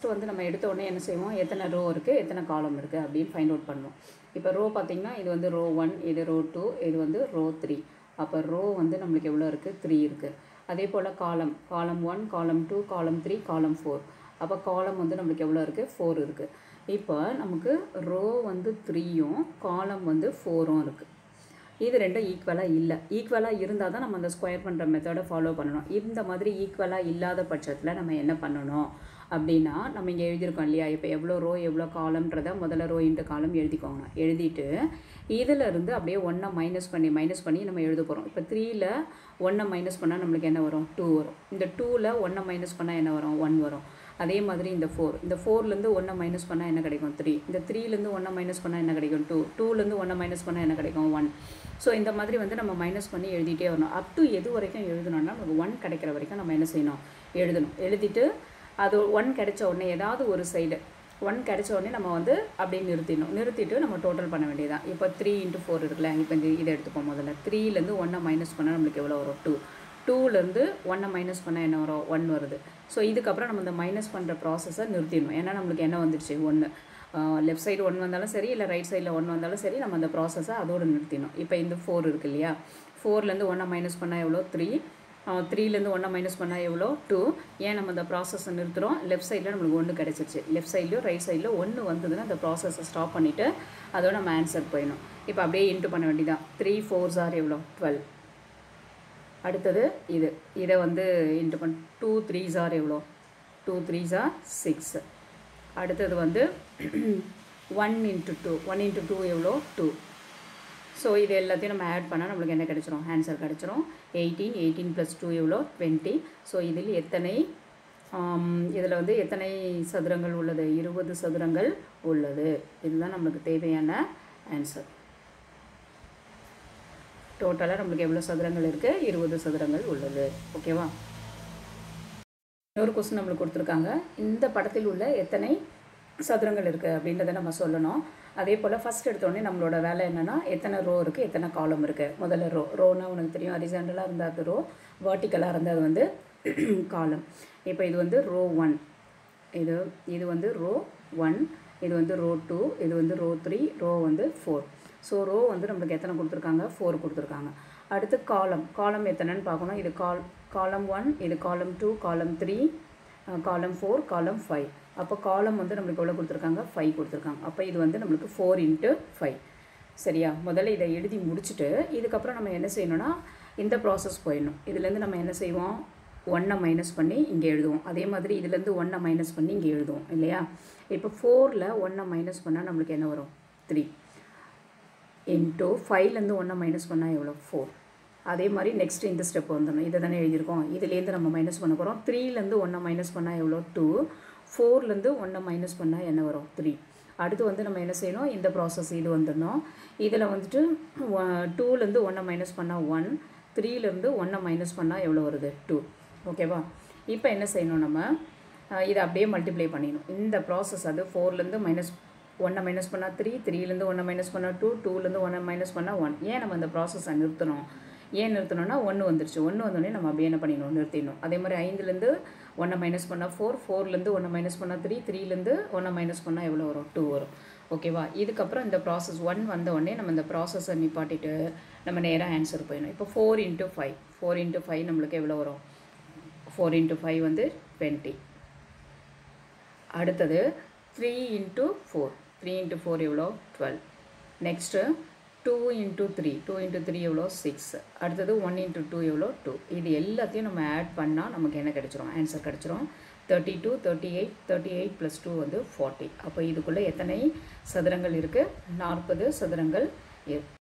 first வந்து நம்ம எடுத்த உடனே என்ன செய்வோம் எத்தனை ரோ இருக்குது எத்தனை காலம் இருக்குது அப்படின்னு ஃபைண்ட் அவுட் பண்ணுவோம் இப்போ ரோ பார்த்திங்கன்னா இது வந்து ரோ ஒன் இது ரோ டூ இது வந்து ரோ த்ரீ அப்போ ரோ வந்து நம்மளுக்கு எவ்வளோ இருக்குது த்ரீ இருக்குது அதே போல் காலம் காலம் ஒன் காலம் டூ காலம் த்ரீ காலம் ஃபோர் அப்போ காலம் வந்து நம்மளுக்கு எவ்வளோ இருக்குது ஃபோர் இருக்குது இப்போ நமக்கு ரோ வந்து த்ரீயும் காலம் வந்து ஃபோரும் இருக்குது இது ரெண்டும் ஈக்குவலாக இல்லை ஈக்குவலாக இருந்தால் தான் நம்ம அந்த ஸ்கொயர் பண்ணுற மெத்தடை ஃபாலோ பண்ணணும் இந்த மாதிரி ஈக்குவலாக இல்லாத பட்சத்தில் நம்ம என்ன பண்ணணும் அப்படின்னா நம்ம இங்கே எழுதியிருக்கோம் இல்லையா இப்போ எவ்வளோ ரோ எவ்வளோ காலம்ன்றதை முதல்ல ரோ இன்ட்டு காலம் எழுதிக்கோங்க எழுதிட்டு இதில் இருந்து அப்படியே ஒன்றை மைனஸ் பண்ணி மைனஸ் பண்ணி நம்ம எழுத போகிறோம் இப்போ த்ரீயில் ஒன்றை மைனஸ் பண்ணால் நம்மளுக்கு என்ன வரும் டூ வரும் இந்த டூவில் ஒன்றை மைனஸ் பண்ணால் என்ன வரும் ஒன் வரும் அதே மாதிரி இந்த ஃபோர் இந்த ஃபோர்லேருந்து ஒன்றை மைனஸ் பண்ணால் என்ன கிடைக்கும் த்ரீ இந்த த்ரீலேருந்து ஒன்றை மைனஸ் பண்ணால் என்ன கிடைக்கும் டூ டூலேருந்து ஒன்றை மைனஸ் பண்ணால் என்ன கிடைக்கும் ஒன் ஸோ இந்த மாதிரி வந்து நம்ம மைனஸ் பண்ணி எழுதிட்டே வரணும் அப் டு எது வரைக்கும் எழுதணும்னா நமக்கு ஒன் கிடைக்கிற வரைக்கும் நம்ம என்ன செய்யணும் எழுதணும் எழுதிட்டு அது ஒன் கிடைச்ச உடனே ஏதாவது ஒரு சைடு ஒன் கிடைச்ச உடனே நம்ம வந்து அப்படியே நிறுத்திடணும் நிறுத்திட்டு நம்ம டோட்டல் பண்ண வேண்டியதான் இப்போ த்ரீ இன்ட்டு ஃபோர் இருக்குல்ல இப்போ இந்த இதை எடுத்துப்போம் முதல்ல த்ரீலேருந்து ஒன்றை மைனஸ் பண்ணால் நம்மளுக்கு எவ்வளோ வரும் டூ டூலேருந்து ஒன்றை மைனஸ் பண்ணால் என்ன வரும் ஒன் வருது ஸோ இதுக்கப்புறம் நம்ம இந்த மைனஸ் பண்ணுற ப்ராசஸை நிறுத்திடணும் ஏன்னா நம்மளுக்கு என்ன வந்துடுச்சு ஒன்று லெஃப்ட் சைடு ஒன் வந்தாலும் சரி இல்லை ரைட் சைடில் ஒன் வந்தாலும் சரி நம்ம அந்த ப்ராசஸை அதோடு நிறுத்திடணும் இப்போ இந்த ஃபோர் இருக்கு இல்லையா ஃபோர்லேருந்து ஒன்றை மைனஸ் பண்ணால் எவ்வளோ த்ரீ த்ரீலேருந்து ஒன்றை மைனஸ் பண்ணால் எவ்வளோ டூ ஏன் நம்ம அந்த ப்ராசஸை நிறுத்துகிறோம் லெஃப்ட் சைடில் நம்மளுக்கு ஒன்று கிடச்சிருச்சு லெஃப்ட் சைட்லையும் ரைட் சைடில் ஒன்று வந்ததுன்னா அந்த ப்ராசஸை ஸ்டாப் பண்ணிவிட்டு அதோட நம்ம ஆன்சர் போயிடணும் இப்போ அப்படியே இன்ட்டு பண்ண வேண்டியதான் த்ரீ ஃபோர்ஸ் ஆர் எவ்வளோ டுவெல் அடுத்தது இது இதை வந்து இன்ட்டு பண் டூ த்ரீஸ் ஆர் எவ்வளோ டூ த்ரீஸ் ஆர் சிக்ஸ் அடுத்தது வந்து one into two one into two எவ்வளோ டூ ஸோ இது எல்லாத்தையும் நம்ம ஆட் பண்ணால் நம்மளுக்கு என்ன கிடைச்சிரும் ஆன்சர் கிடைச்சிரும் எயிட்டீன் எயிட்டீன் ப்ளஸ் டூ எவ்வளோ டுவெண்ட்டி ஸோ இதில் எத்தனை இதில் வந்து எத்தனை சதுரங்கள் உள்ளது இருபது சதுரங்கள் உள்ளது இதுதான் நம்மளுக்கு தேவையான ஆன்சர் டோட்டலாக நம்மளுக்கு எவ்வளோ சதுரங்கள் இருக்குது இருபது சதுரங்கள் உள்ளது ஓகேவா இன்னொரு கொஸ்டின் நம்மளுக்கு கொடுத்துருக்காங்க இந்த படத்தில் உள்ள எத்தனை சதுரங்கள் இருக்குது அப்படின்றத நம்ம சொல்லணும் அதே போல் ஃபஸ்ட் எடுத்தோடனே நம்மளோட வேலை என்னென்னா எத்தனை ரோ இருக்குது எத்தனை காலம் இருக்குது முதல்ல ரோ ரோனா உனக்கு தெரியும் ஹரிசாண்டலாக இருந்தால் அது ரோ வேர்ட்டிக்கலாக இருந்தால் அது வந்து காலம் இப்போ இது வந்து ரோ ஒன் இது இது வந்து ரோ ஒன் இது வந்து ரோ டூ இது வந்து ரோ த்ரீ ரோ வந்து ஃபோர் ஸோ ரோ வந்து நம்மளுக்கு எத்தனை கொடுத்துருக்காங்க ஃபோர் கொடுத்துருக்காங்க அடுத்து காலம் காலம் எத்தனைன்னு பார்க்கணும் இது கால் காலம் ஒன் இது காலம் டூ காலம் த்ரீ காலம் ஃபோர் காலம் ஃபைவ் அப்போ காலம் வந்து நம்மளுக்கு எவ்வளோ கொடுத்துருக்காங்க ஃபைவ் கொடுத்துருக்காங்க அப்போ இது வந்து நம்மளுக்கு ஃபோர் இன்ட்டு ஃபைவ் சரியா முதல்ல இதை எழுதி முடிச்சுட்டு இதுக்கப்புறம் நம்ம என்ன செய்யணும்னா இந்த ப்ராசஸ் போயிடணும் இதுலேருந்து நம்ம என்ன செய்வோம் ஒன்றை மைனஸ் பண்ணி இங்கே எழுதுவோம் அதே மாதிரி இதுலேருந்து ஒன்றை மைனஸ் பண்ணி இங்கே எழுதுவோம் இல்லையா இப்போ ஃபோரில் ஒன்றை மைனஸ் பண்ணால் நம்மளுக்கு என்ன வரும் த்ரீ இன்ட்டு ஃபைவ்லேருந்து ஒன்றை மைனஸ் பண்ணால் எவ்வளோ ஃபோர் அதே மாதிரி நெக்ஸ்ட் இந்த ஸ்டெப் வந்துடணும் இதை தானே எழுதியிருக்கோம் இதுலேருந்து நம்ம மைனஸ் பண்ண போகிறோம் த்ரீலேருந்து ஒன்றை மைனஸ் பண்ணால் எவ்வளோ டூ ஃபோர்லேருந்து ஒன்றை மைனஸ் பண்ணால் என்ன வரும் த்ரீ அடுத்து வந்து நம்ம என்ன செய்யணும் இந்த ப்ராசஸ் இது வந்துடணும் இதில் வந்துட்டு டூலேருந்து ஒன்றை மைனஸ் பண்ணால் ஒன் த்ரீலேருந்து ஒன்றை மைனஸ் பண்ணால் எவ்வளோ வருது டூ ஓகேவா இப்போ என்ன செய்யணும் நம்ம இதை அப்படியே மல்டிப்ளை பண்ணிடணும் இந்த ப்ராசஸ் அது ஃபோர்லேருந்து மைனஸ் ஒன்றை மைனஸ் பண்ணால் த்ரீ த்ரீலேருந்து ஒன்றை மைனஸ் பண்ணால் டூ டூலேருந்து ஒன்றை மைனஸ் பண்ணால் ஒன் ஏன் நம்ம அந்த ப்ராசஸை நிறுத்தணும் ஏன் நிறுத்தணும்னா ஒன்று வந்துருச்சு ஒன்று வந்தோடனே நம்ம அப்படியே என்ன பண்ணிடணும் நிறுத்திடணும் அதே மாதிரி ஐந்துலேருந்து ஒன்றை மைனஸ் பண்ணால் ஃபோர் ஃபோர்லேருந்து ஒன்றை மைனஸ் பண்ணால் த்ரீ த்ரீலேருந்து ஒன்றை மைனஸ் பண்ணால் எவ்வளோ வரும் டூ வரும் ஓகேவா இதுக்கப்புறம் இந்த ப்ராசஸ் ஒன் வந்த உடனே நம்ம இந்த ப்ராசஸை நிப்பாட்டிட்டு நம்ம நேராக ஆன்சர் போயிடணும் இப்போ four into five four into five நம்மளுக்கு எவ்வளோ வரும் ஃபோர் இன்ட்டு ஃபைவ் வந்து டுவெண்ட்டி அடுத்தது three into four three into four எவ்வளோ twelve next two into three two into three எவ்வளோ சிக்ஸ் அடுத்தது ஒன் இன்ட்டு டூ எவ்வளோ டூ இது எல்லாத்தையும் நம்ம ஆட் பண்ணால் நமக்கு என்ன கிடச்சிரும் ஆன்சர் கிடச்சிரும் thirty two thirty eight thirty eight plus two வந்து ஃபார்ட்டி அப்போ இதுக்குள்ளே எத்தனை சதுரங்கள் இருக்குது நாற்பது சதுரங்கள் இருக்கு